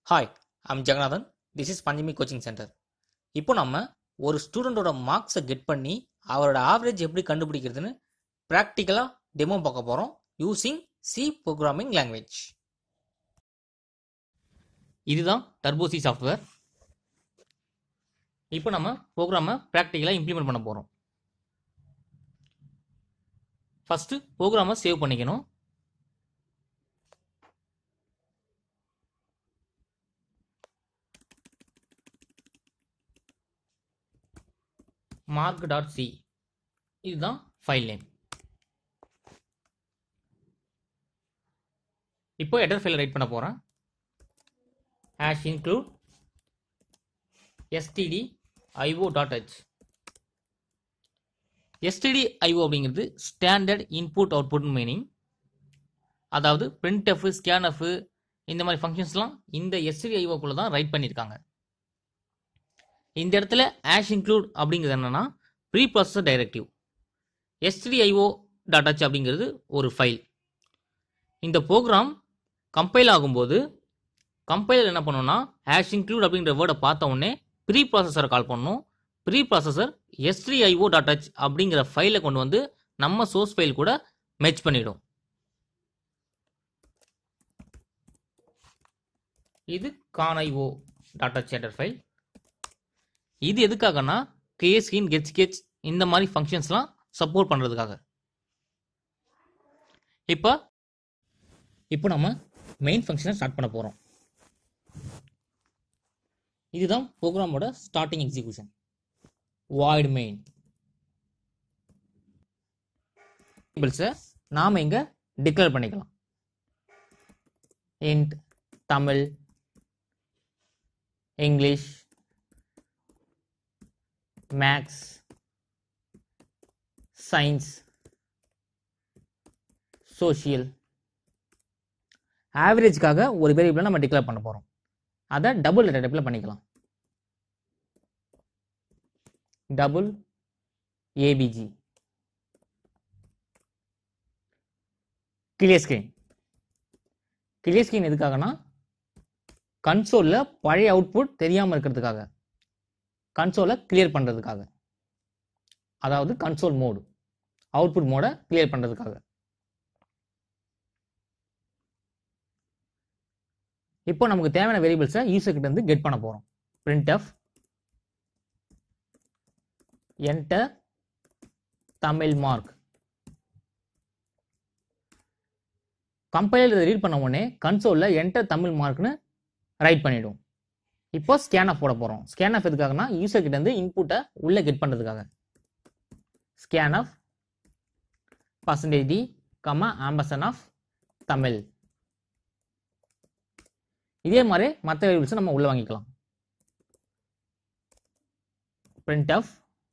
hi I'm Jeganathan this is Panchami coaching centre இப்போ நம்ம ஒரு ஸ்டூடெண்டோட மார்க்ஸை கெட் பண்ணி அவரோட ஆவரேஜ் எப்படி கண்டுபிடிக்கிறதுன்னு ப்ராக்டிக்கலாக டெமோ பார்க்க போகிறோம் யூசிங் சி ப்ரோக்ராமிங் லாங்குவேஜ் இதுதான் டர்போசி சாஃப்ட்வேர் இப்போ நம்ம ப்ரோக்ராமை ப்ராக்டிக்கலாக இம்ப்ளிமெண்ட் பண்ண போகிறோம் ஃபஸ்ட்டு ப்ரோக்ராமை சேவ் பண்ணிக்கணும் மார்க் டாட் சி இதுதான் ஃபைல் நேம் இப்போ ஹெடர் ஃபைல் ரைட் பண்ண போகிறேன் hash include STD IO dot H STD IO அப்படிங்கிறது ஸ்டாண்டர்ட் இன்புட் அவுட்புட் மீனிங் அதாவது பிரிண்ட் எஃப் ஸ்கேன் எஃப் இந்த மாதிரி ஃபங்க்ஷன்ஸ்லாம் இந்த எஸ்டிடி ஐஓக்குள்ளே தான் ரைட் பண்ணியிருக்காங்க இந்த இடத்துல ஆஷ் இன்க்ளூட் அப்படிங்கிறது என்னன்னா preprocessor directive STDIO dot H அப்படிங்கிறது ஒரு ஃபைல் இந்த ப்ரோக்ராம் கம்பைல் ஆகும்போது கம்பைலர் என்ன பண்ணணும்னா ஹேஷ் இன்க்ளூட் அப்படிங்கிற வேர்டை பார்த்த உடனே ப்ரீ ப்ராசஸரை கால் பண்ணணும் preprocessor STIO dot H அப்படிங்கிற ஃபைலை கொண்டு வந்து நம்ம சோர்ஸ் ஃபைல் கூட மெச் பண்ணிடும் இது conio dot H header file இது எதுக்காகனா கேஸ்கின் கெட் ஸ்கெச் இந்த மாதிரி ஃபங்க்ஷன்ஸ்லாம் சப்போர்ட் பண்ணுறதுக்காக இப்போ இப்போ நம்ம மெயின் ஃபங்க்ஷனை ஸ்டார்ட் பண்ண போகிறோம் இதுதான் ப்ரோக்ராமோட ஸ்டார்டிங் எக்ஸிக்யூஷன் வாய்டு மெயின் வேரியபிள்ஸை நாம் இங்கே டிக்ளேர் பண்ணிக்கலாம் int Tamil English maths science social ஆவரேஜ்க்காக ஒரு வேரியபிளை நம்ம டிக்ளேர் பண்ண போகிறோம் அதை டபுள் டேட்டா டைப்பில் பண்ணிக்கலாம் double AVG clear screen clear screen எதுக்காகனா கன்சோலில் பழைய அவுட்புட் தெரியாமல் இருக்கிறதுக்காக கன்சோலை கிளியர் பண்ணுறதுக்காக அதாவது கன்சோல் மோடு அவுட்புட் மோடை கிளியர் பண்ணுறதுக்காக இப்போ நமக்கு தேவையான வேரியபிள்ஸை யூசர் கிட்ட இருந்து கெட் பண்ண போகிறோம் printf enter Tamil mark compiler read பண்ண உடனே கன்சோலில் என்டர் தமிழ் மார்க்னு ரைட் பண்ணிடும் இப்போ ஸ்கேன் ஆஃப் போட போகிறோம் ஸ்கேன் ஆஃப் எதுக்காகனா யூசர் கிட்ட இருந்து இன்புட்டை உள்ளே கெட் பண்ணுறதுக்காக scanf percentage D comma ampersand of Tamil இதே மாதிரி மற்ற வேரியபிள்ஸை நம்ம உள்ளே வாங்கிக்கலாம் printf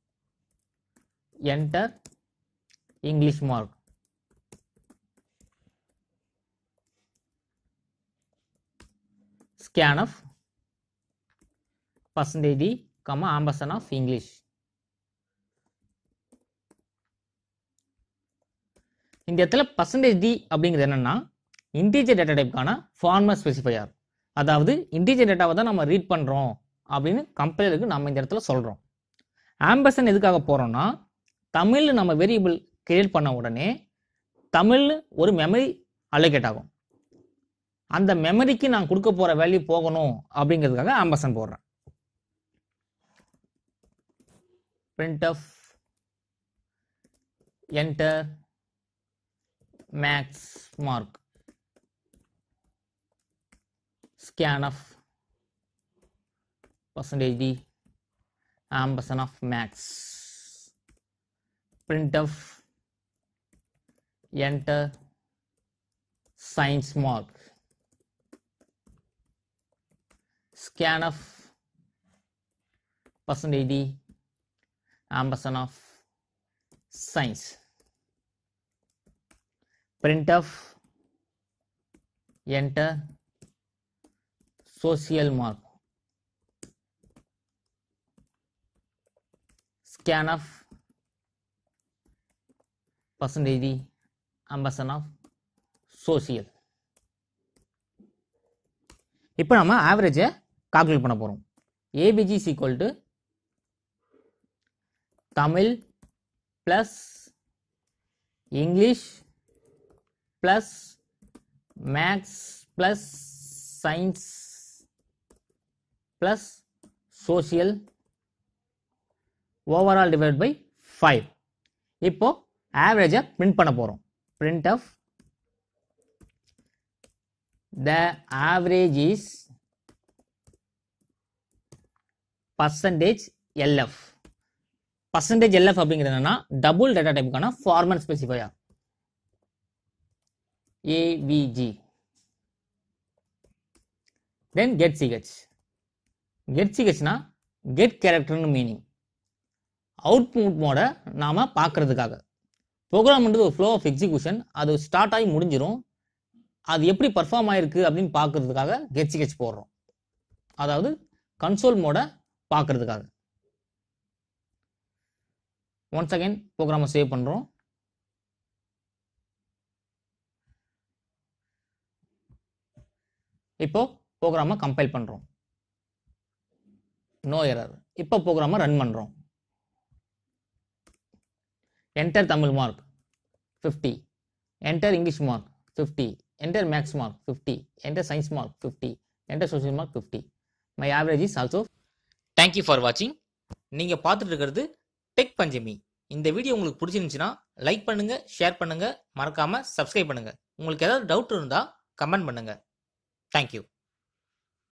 enter English mark scanf percentage D comma ampersand of English இந்த இடத்துல பர்சன்டேஜ் டி அப்படிங்கிறது என்னன்னா இன்டீஜர் டேட்டா டைப்க்கான ஃபார்மர் ஸ்பெசிஃபையர் அதாவது இன்டீஜர் டேட்டாவை தான் நம்ம ரீட் பண்ணுறோம் அப்படின்னு கம்பெனிக்கு நம்ம இந்த இடத்துல சொல்கிறோம் ஆம்பசன் எதுக்காக போகிறோம்னா தமிழ் நம்ம வேரியபிள் கிரியேட் பண்ண உடனே தமிழ் ஒரு மெமரி அலோகேட் ஆகும் அந்த மெமரிக்கு நான் கொடுக்க போகிற வேல்யூ போகணும் அப்படிங்கிறதுக்காக ஆம்பசன் போடுறேன் print of enter max mark scan of percentage d ampersand of max print of enter science mark scan of percentage d ampersand of science print of enter social mark scan of percentage ampersand of social இப்போ நம்ம ஆவரேஜை calculate பண்ண போகிறோம் AVG is equal to Tamil plus English plus maths plus science plus social overall divide by five இப்போ ஆவரேஜை print பண்ண போகிறோம் printf the average is percentage LF percentage LF அப்படிங்கிறது என்னன்னா டபுள் டேட்டா டைப்புக்கான format specifier AVG then get CH get சிஹெச்னா get கேரக்டர்னு meaning output mode நாம் பார்க்கறதுக்காக ப்ரோக்ராம்ன்றது ஒரு ஃப்ளோ ஆஃப் எக்ஸிக்யூஷன் அது ஸ்டார்ட் ஆகி முடிஞ்சிரும் அது எப்படி பர்ஃபார்ம் ஆயிருக்கு அப்படின்னு பார்க்கறதுக்காக கெட் சிஹெச் போடுறோம் அதாவது கன்சோல் மோட பார்க்கறதுக்காக ஒன்ஸ் அகைன் ப்ரோக்ராமை சேவ் பண்ணுறோம் இப்போ ப்ரோக்ராமை கம்பைல் பண்ணுறோம் நோ எரர் இப்போ ப்ரோக்ராமை ரன் பண்ணுறோம் enter Tamil mark fifty enter English mark fifty enter maths mark fifty enter science mark fifty enter social mark fifty my average is also thank you for வாட்சிங் நீங்கள் பார்த்துட்டு இருக்கிறது டெக் பஞ்சமி இந்த வீடியோ உங்களுக்கு பிடிச்சிருந்துச்சுன்னா லைக் பண்ணுங்க ஷேர் பண்ணுங்க மறக்காம சப்ஸ்கிரைப் பண்ணுங்க உங்களுக்கு ஏதாவது டவுட் இருந்தால் கமெண்ட் பண்ணுங்க தேங்க்யூ